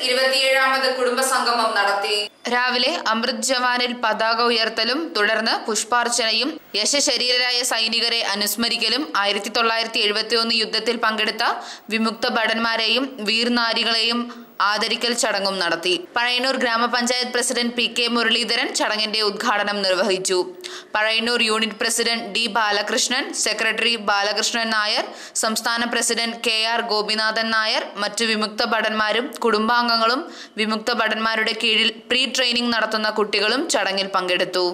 ഇരുപത്തിയേഴാമത് കുടുംബസംഗമം നടത്തി രാവിലെ അമൃത് ജവാനിൽ പതാക ഉയർത്തലും തുടർന്ന് പുഷ്പാർച്ചനയും യശശരീരരായ സൈനികരെ അനുസ്മരിക്കലും ആയിരത്തി തൊള്ളായിരത്തി എഴുപത്തി ഒന്ന് യുദ്ധത്തിൽ പങ്കെടുത്ത വിമുക്ത ഭടന്മാരെയും വീർനാരികളെയും ആദരിക്കൽ ചടങ്ങും നടത്തി പഴയന്നൂർ ഗ്രാമപഞ്ചായത്ത് പ്രസിഡന്റ് പി കെ മുരളീധരൻ ചടങ്ങിന്റെ ഉദ്ഘാടനം നിർവഹിച്ചു Pazhayannur unit president D Balakrishnan secretary Balakrishnan Nair സംസ്ഥാന president K R Gopinathan Nair മറ്റു വിമുക്ത ഭടന്മാരും കുടുംബാംഗങ്ങളും വിമുക്ത ഭടന്മാരുടെ കീഴിൽ പ്രീ ട്രെയിനിംഗ് നടത്തുന്ന കുട്ടികളും ചടങ്ങിൽ പങ്കെടുത്തു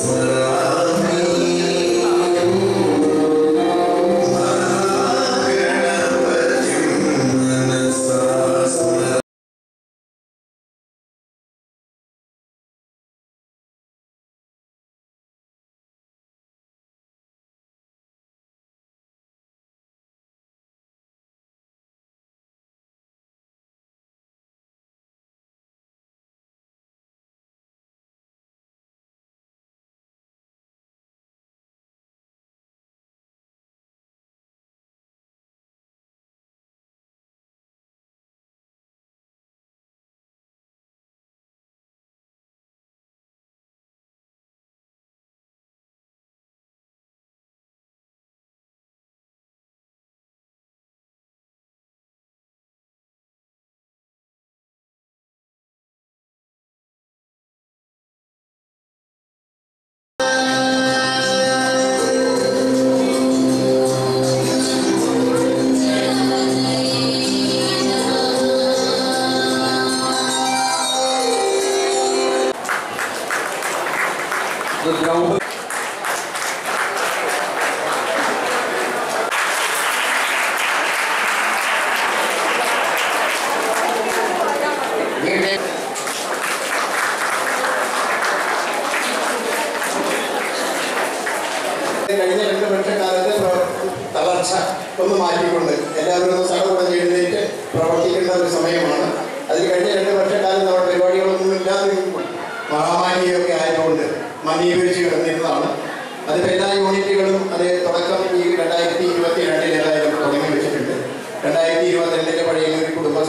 കഴിഞ്ഞ രണ്ട് വർഷക്കാലത്തെ പ്രവ- തളർച്ച ഒന്ന് മാറ്റിക്കൊണ്ട് എല്ലാവരും ഒന്ന് സടകുടഞ്ഞ് എഴുന്നേറ്റ് പ്രവർത്തിക്കേണ്ട ഒരു സമയമാണ് അതിൽ കഴിഞ്ഞ രണ്ട് വർഷക്കാലം നമ്മുടെ പരിപാടികളൊന്നും ഇല്ലാതെ മഹാമാരിയൊക്കെ ആയതുകൊണ്ട് മന്ദീകരിച്ച് കിടന്നിരുന്നതാണ് അതിപ്പോൾ എല്ലാ യൂണിറ്റുകളും അത് തുടക്കം ഈ രണ്ടായിരത്തി ഇരുപത്തി രണ്ടിൽ ഏതായാലും തുടങ്ങി വെച്ചിട്ടുണ്ട് രണ്ടായിരത്തി ഇരുപത്തിരണ്ടിലെ പഴയ ഒരു കുടുംബ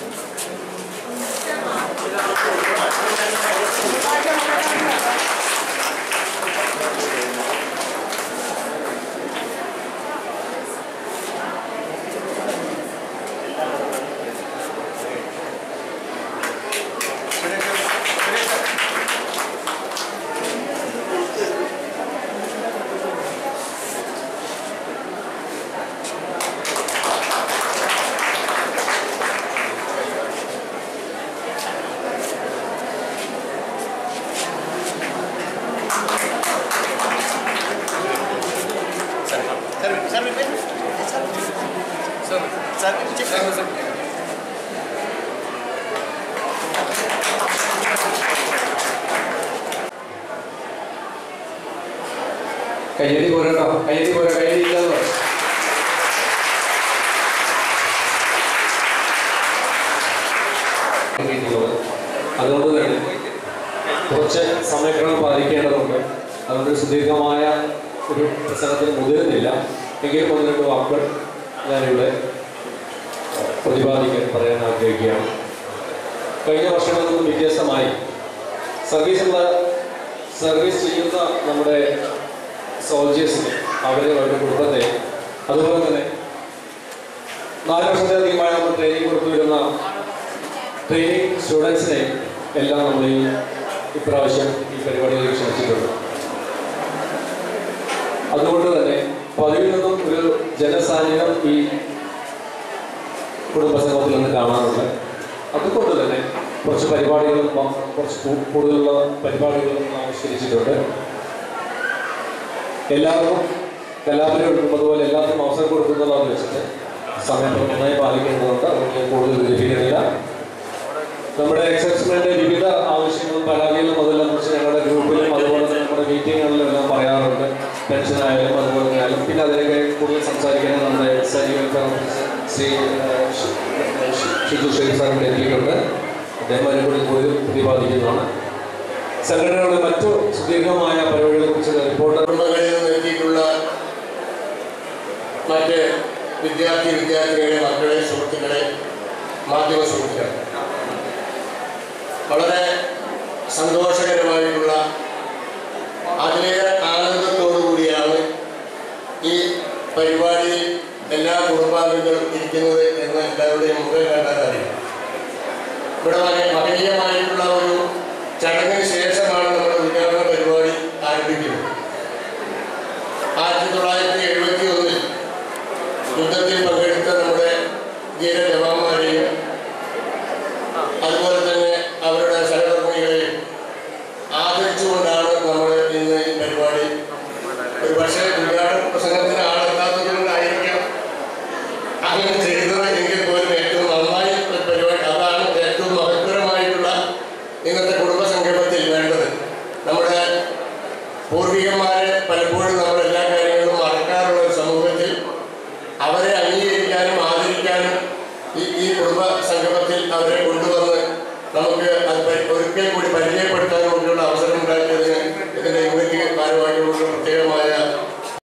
കയ്യടി പോരട്ടോ കയ്യടി പോരാ കയ്യടി ഇല്ലല്ലോ അതുകൊണ്ട് തന്നെ കുറച്ച് സമയക്രമം പാലിക്കേണ്ടതുണ്ട് അതുകൊണ്ട് സുദീർഘമായ ഒരു പ്രസംഗത്തിന് മുതിരുന്നില്ല എങ്കിലും ഒന്ന് രണ്ട് വാക്കുകൾ ഞാനിവിടെ പ്രതിപാദിക്കാൻ പറയാൻ ആഗ്രഹിക്കുകയാണ് കഴിഞ്ഞ വർഷങ്ങളിൽ നിന്നും വ്യത്യസ്തമായി സർവീസുള്ള സർവീസ് ചെയ്യുന്ന നമ്മുടെ സോൾജേഴ്സിനെ അവരെ അവരുടെ കുടുംബത്തെ അതുപോലെ തന്നെ നാല് വർഷത്തിലധികമായി നമ്മൾ ട്രെയിനിങ് കൊടുത്തു വരുന്ന ട്രെയിനിങ് സ്റ്റുഡൻസിനെ എല്ലാം നമ്മൾ ഈ ഇപ്രാവശ്യം ഈ പരിപാടിയിലേക്ക് ക്ഷണിച്ചിട്ടുണ്ട് അതുകൊണ്ട് തന്നെ പതിവിൽ നിന്നും ഒരു ജനസാന്നിധ്യം ഈ കുടുംബസംഗമത്തിൽ നിന്ന് കാണാറുണ്ട് അതുകൊണ്ട് തന്നെ കുറച്ച് പരിപാടികളും വ- കുറച്ച് കൂ- കൂടുതലുള്ള പരിപാടികളും ആവിഷ്കരിച്ചിട്ടുണ്ട് എല്ലാവർക്കും കലാപരികളും അതുപോലെ എല്ലാവർക്കും അവസരം കൊടുക്കുന്നതാന്ന് വെച്ചിട്ട് സമയം നന്നായി പാലിക്കേണ്ടതുണ്ട് അതുകൊണ്ട് ഞാൻ കൂടുതൽ വിജയിപ്പിക്കുന്നില്ല നമ്മുടെ എക്സൈസ്മെന്റ് വിവിധ ആവശ്യങ്ങളും പരാതികളും അതെല്ലാം കുറിച്ച് ഞങ്ങളുടെ ഗ്രൂപ്പിലും അതുപോലെ തന്നെ നമ്മുടെ മീറ്റിങ്ങുകളിലും എല്ലാം പറയാറുണ്ട് പെൻഷൻ ആയാലും അതുപോലെ തന്നെ ആയാലും പിന്നെ അതിനൊക്കെ കൂടുതൽ സംസാരിക്കാൻ നമ്മുടെ സൈനിക വെൽഫെയർ ഓഫീസർ ശ്രീ ഏഹ്, ഷി- ഷി- ഷിജു ഷെയ്ഖ് സാർ ഇവിടെ എത്തിയിട്ടുണ്ട് അദ്ദേഹം അതിനെ കൂടി കൂടുതൽ പ്രതിപാദിക്കുന്നതാണ് സംഘടനകളുടെ മറ്റു സുദീർഘമായ പരിപാടികളെ കുറിച്ച് റിപ്പോർട്ട് കുടുംബങ്ങളിൽ നിന്ന് എത്തിയിട്ടുള്ള മറ്റ് വിദ്യാർത്ഥി വിദ്യാർത്ഥികളെ മക്കളെ സുഹൃത്തുക്കളെ മാധ്യമ സുഹൃത്തുക്കളെ വളരെ സന്തോഷകരമായിട്ടുള്ള അതിലേറെ ആനന്ദത്തോടു കൂടിയാണ് ഈ പരിപാടിയിൽ എല്ലാ കുടുംബാംഗങ്ങളും ഇരിക്കുന്നത് എന്ന് എല്ലാവരുടെയും മുഖം കണ്ടാൽ അറിയാം ഇവിടെ വളരെ മഹനീയമായിട്ടുള്ള ഒരു ചടങ്ങിന് ശേഷമാണ് നമ്മുടെ ഉദ്ഘാടന പരിപാടി ആരംഭിക്കുന്നത് ആയിരത്തി തൊള്ളായിരത്തി എഴുപത്തി ഒന്നിൽ യുദ്ധത്തിൽ പങ്കെടുത്ത നമ്മുടെ ധീര ജവാന്മാരെയും അതുപോലെ തന്നെ അവരുടെ സഹധർമ്മികളെയും ആദരിച്ചുകൊണ്ടാണ് നമ്മൾ ഇന്ന് ഈ പരിപാടി ഒരു പക്ഷേ ഉദ്ഘാടന പ്രസംഗത്തിന് ആളെത്താത്തത് കൊണ്ടായിരിക്കാം അങ്ങനെ ചെയ്തത് എങ്കിൽ പോലും ഏറ്റവും നന്നായി ഒരു പരിപാടി അതാണ് ഏറ്റവും മഹത്തരമായിട്ടുള്ള ഇന്നത്തെ കുടുംബ സംഗമത്തിൽ വേണ്ടത് നമ്മുടെ പൂർവികന്മാരെ പലപ്പോഴും നമ്മൾ എല്ലാ കാര്യങ്ങളും മറക്കാറുള്ള ഒരു സമൂഹത്തിൽ അവരെ അംഗീകരിക്കാനും ആദരിക്കാനും ഈ ഈ കുടുംബ സംഗമത്തിൽ അവരെ കൊണ്ടുവന്ന് നമുക്ക് അത് പരി- ഒരിക്കൽ കൂടി പരിചയപ്പെടുത്താനും ഒക്കെയുള്ള അവസരം ഉണ്ടാക്കിയതിന് ഇതിന്റെ യൂണിറ്റ് ഭാരവാഹികളോട് പ്രത്യേകമായ